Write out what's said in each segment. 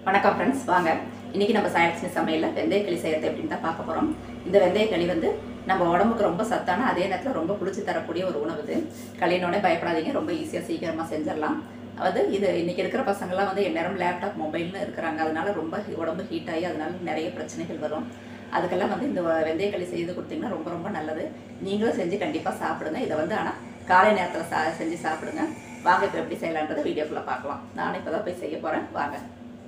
வணக்கம் ஃப்ரெண்ட்ஸ் வாங்க இன்னைக்கு நம்ம சாயலட்சுமி சமையலில் வெந்தயக்களி செய்யறது எப்படின்னு தான் பார்க்க போகிறோம் இந்த வெந்தயக்களி வந்து நம்ம உடம்புக்கு ரொம்ப சத்தான அதே நேரத்தில் ரொம்ப குளிச்சு தரக்கூடிய ஒரு உணவு இது களினோடனே பயப்படாதீங்க ரொம்ப ஈஸியாக சீக்கிரமாக செஞ்சிடலாம் அதாவது இது இன்னைக்கு இருக்கிற பசங்கள்லாம் வந்து எந்நேரம் லேப்டாப் மொபைல்னு இருக்கிறாங்க அதனால ரொம்ப உடம்பு ஹீட் ஆகி அதனால நிறைய பிரச்சனைகள் வரும் அதுக்கெல்லாம் வந்து இந்த வெந்தயக்களி செய்து கொடுத்தீங்கன்னா ரொம்ப ரொம்ப நல்லது நீங்களும் செஞ்சு கண்டிப்பாக சாப்பிடுங்க இதை வந்து ஆனால் காலை நேரத்தில் சா செஞ்சு சாப்பிடுங்க வாங்க இப்போ எப்படி செய்யலான்றதை வீடியோக்குள்ளே பார்க்கலாம் நானும் இப்போ தான் போய் செய்ய போகிறேன் வாங்க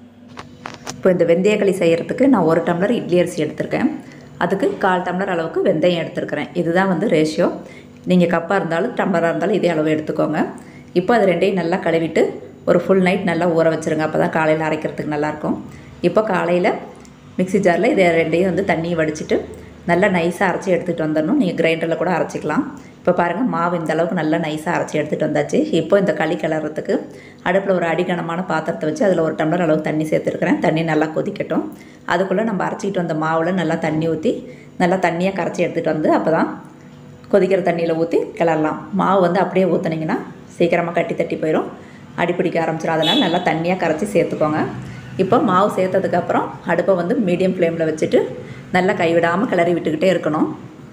இப்போ இந்த வெந்தயக்களி செய்கிறதுக்கு நான் ஒரு டம்ளர் இட்லி அரிசி எடுத்திருக்கேன் அதுக்கு கால் டம்ளர் அளவுக்கு வெந்தயம் எடுத்திருக்கிறேன் இதுதான் வந்து ரேஷியோ நீங்கள் கப்பாக இருந்தாலும் டம்ளராக இருந்தாலும் இதே அளவு எடுத்துக்கோங்க இப்போ அது ரெண்டையும் நல்லா கழுவிட்டு ஒரு ஃபுல் நைட் நல்லா ஊற வச்சுருங்க அப்போ தான் காலையில் அரைக்கிறதுக்கு நல்லாயிருக்கும் இப்போ காலையில் மிக்ஸி ஜாரில் இதை ரெண்டையும் வந்து தண்ணியை வடிச்சிட்டு நல்லா நைஸாக அரைச்சி எடுத்துகிட்டு வந்துடணும் நீங்கள் கிரைண்டரில் கூட அரைச்சிக்கலாம் இப்போ பாருங்கள் மாவு இந்த அளவுக்கு நல்லா நைஸாக அரைச்சி எடுத்துகிட்டு வந்தாச்சு இப்போ இந்த களி கிளறதுக்கு அடுப்பில் ஒரு அடிகனமான பாத்திரத்தை வச்சு அதில் ஒரு டம்ளர் அளவு தண்ணி சேர்த்துருக்கிறேன் தண்ணி நல்லா கொதிக்கட்டும் அதுக்குள்ளே நம்ம அரைச்சிட்டு வந்த மாவில் நல்லா தண்ணி ஊற்றி நல்லா தண்ணியாக கரைச்சி எடுத்துகிட்டு வந்து அப்போ தான் கொதிக்கிற தண்ணியில் ஊற்றி கிளறலாம் மாவு வந்து அப்படியே ஊற்றுனீங்கன்னா சீக்கிரமாக கட்டி தட்டி போயிடும் அடிப்பிடிக்க ஆரம்பிச்சிடும் அதனால் நல்லா தண்ணியாக கரைச்சி சேர்த்துக்கோங்க இப்போ மாவு சேர்த்ததுக்கப்புறம் அடுப்பை வந்து மீடியம் ஃப்ளேமில் வச்சுட்டு நல்லா கைவிடாமல் கிளறி விட்டுக்கிட்டே இருக்கணும்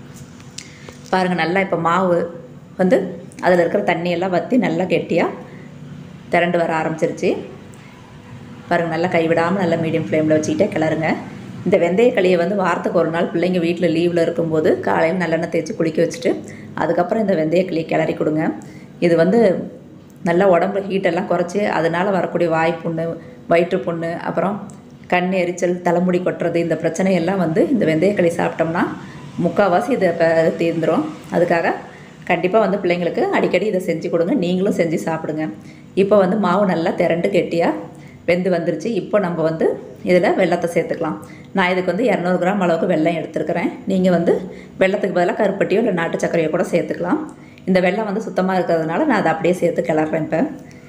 பாருங்கள் நல்லா இப்போ மாவு வந்து அதில் இருக்கிற தண்ணியெல்லாம் வற்றி நல்லா கெட்டியாக திரண்டு வர ஆரம்பிச்சிருச்சு பாருங்கள் நல்லா கைவிடாமல் நல்லா மீடியம் ஃப்ளேமில் வச்சுக்கிட்டே கிளறுங்க இந்த வெந்தயக்களியை வந்து வாரத்துக்கு ஒரு நாள் பிள்ளைங்க வீட்டில் லீவில் இருக்கும்போது காலையில் நல்லெண்ணெய் தேய்ச்சி குளிக்க வச்சுட்டு அதுக்கப்புறம் இந்த வெந்தயக்களியை கிளறி கொடுங்க இது வந்து நல்லா உடம்புல ஹீட்டெல்லாம் குறைச்சி அதனால் வரக்கூடிய வாய்ப்புண்ணு வயிற்று புண்ணு அப்புறம் கண் எரிச்சல் தலைமுடி கொட்டுறது இந்த பிரச்சனையெல்லாம் வந்து இந்த வெந்தயக்களி சாப்பிட்டோம்னா முக்கால்வாசி இதை இப்போ தீர்ந்துடும் அதுக்காக கண்டிப்பாக வந்து பிள்ளைங்களுக்கு அடிக்கடி இதை செஞ்சு கொடுங்க நீங்களும் செஞ்சு சாப்பிடுங்க இப்போ வந்து மாவு நல்லா திரண்டு கெட்டியாக வெந்து வந்துருச்சு இப்போ நம்ம வந்து இதில் வெள்ளத்தை சேர்த்துக்கலாம் நான் இதுக்கு வந்து இரநூறு கிராம் அளவுக்கு வெல்லம் எடுத்துருக்கிறேன் நீங்கள் வந்து வெள்ளத்துக்கு பதிலாக கருப்பட்டியோ இல்லை நாட்டு சர்க்கரையோ கூட சேர்த்துக்கலாம் இந்த வெல்லம் வந்து சுத்தமாக இருக்கிறதுனால நான் அதை அப்படியே சேர்த்து கிளறேன் இப்போ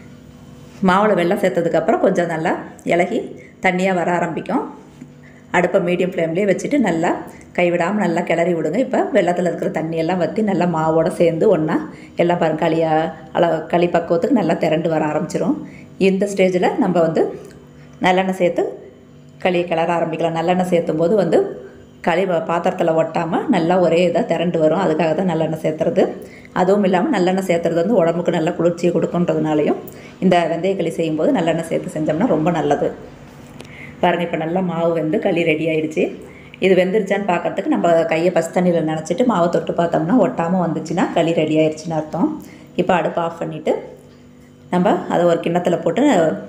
மாவில் வெல்லம் சேர்த்ததுக்கப்புறம் கொஞ்சம் நல்லா இலகி தண்ணியாக வர ஆரம்பிக்கும் அடுப்பை மீடியம் ஃப்ளேம்லேயே வச்சுட்டு நல்லா கைவிடாமல் நல்லா கிளறி விடுங்க இப்போ வெள்ளத்தில் இருக்கிற தண்ணியெல்லாம் வற்றி நல்லா மாவோட சேர்ந்து ஒன்றா எல்லாம் பாருங்க களியா அள களி பக்குவத்துக்கு நல்லா திரண்டு வர ஆரம்பிச்சிரும் இந்த ஸ்டேஜில் நம்ம வந்து நல்லெண்ணெய் சேர்த்து களியை கிளற ஆரம்பிக்கலாம் நல்லெண்ணெய் சேர்த்தும் போது வந்து களி பாத்திரத்தில் ஒட்டாமல் நல்லா ஒரே இதாக திரண்டு வரும் அதுக்காக தான் நல்லெண்ணெய் சேர்த்துறது அதுவும் இல்லாமல் நல்லெண்ணெய் சேர்த்துறது வந்து உடம்புக்கு நல்ல குளிர்ச்சியை கொடுக்குன்றதுனாலையும் இந்த வெந்தயக்களி செய்யும்போது நல்லெண்ணெய் சேர்த்து செஞ்சோம்னா ரொம்ப நல்லது பாருங்கள் இப்போ நல்லா மாவு வெந்து களி ரெடி ஆயிடுச்சு இது வெந்துருச்சான்னு பார்க்கறதுக்கு நம்ம கையை பசு தண்ணியில் நினச்சிட்டு மாவை தொட்டு பார்த்தோம்னா ஒட்டாமல் வந்துச்சுன்னா களி ரெடி ஆயிடுச்சுன்னு அர்த்தம் இப்போ அடுப்பு ஆஃப் பண்ணிவிட்டு நம்ம அதை ஒரு கிண்ணத்தில் போட்டு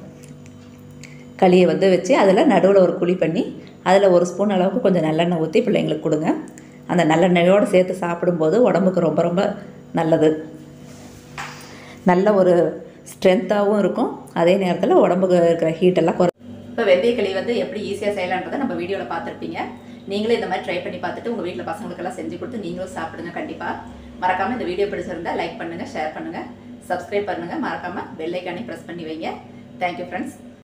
களியை வந்து வச்சு அதில் நடுவில் ஒரு குழி பண்ணி அதில் ஒரு ஸ்பூன் அளவுக்கு கொஞ்சம் நல்லெண்ணெய் ஊற்றி பிள்ளைங்களுக்கு கொடுங்க அந்த நல்லெண்ணெயோடு சேர்த்து சாப்பிடும்போது உடம்புக்கு ரொம்ப ரொம்ப நல்லது நல்ல ஒரு ஸ்ட்ரென்த்தாகவும் இருக்கும் அதே நேரத்தில் உடம்புக்கு இருக்கிற ஹீட்டெல்லாம் குறை இப்போ வெந்தயக்களி வந்து எப்படி ஈஸியாக செய்யலான்றதை நம்ம வீடியோவில் பார்த்துருப்பீங்க நீங்களும் இந்த மாதிரி ட்ரை பண்ணி பார்த்துட்டு உங்கள் வீட்டில் பசங்களுக்கெல்லாம் செஞ்சு கொடுத்து நீங்களும் சாப்பிடுங்க கண்டிப்பாக மறக்காமல் இந்த வீடியோ பிடிச்சிருந்தா லைக் பண்ணுங்கள் ஷேர் பண்ணுங்கள் சப்ஸ்கிரைப் பண்ணுங்கள் மறக்காமல் பெல் ஐக்கானே ப்ரெஸ் பண்ணி வைங்க தேங்க்யூ ஃப்ரெண்ட்ஸ்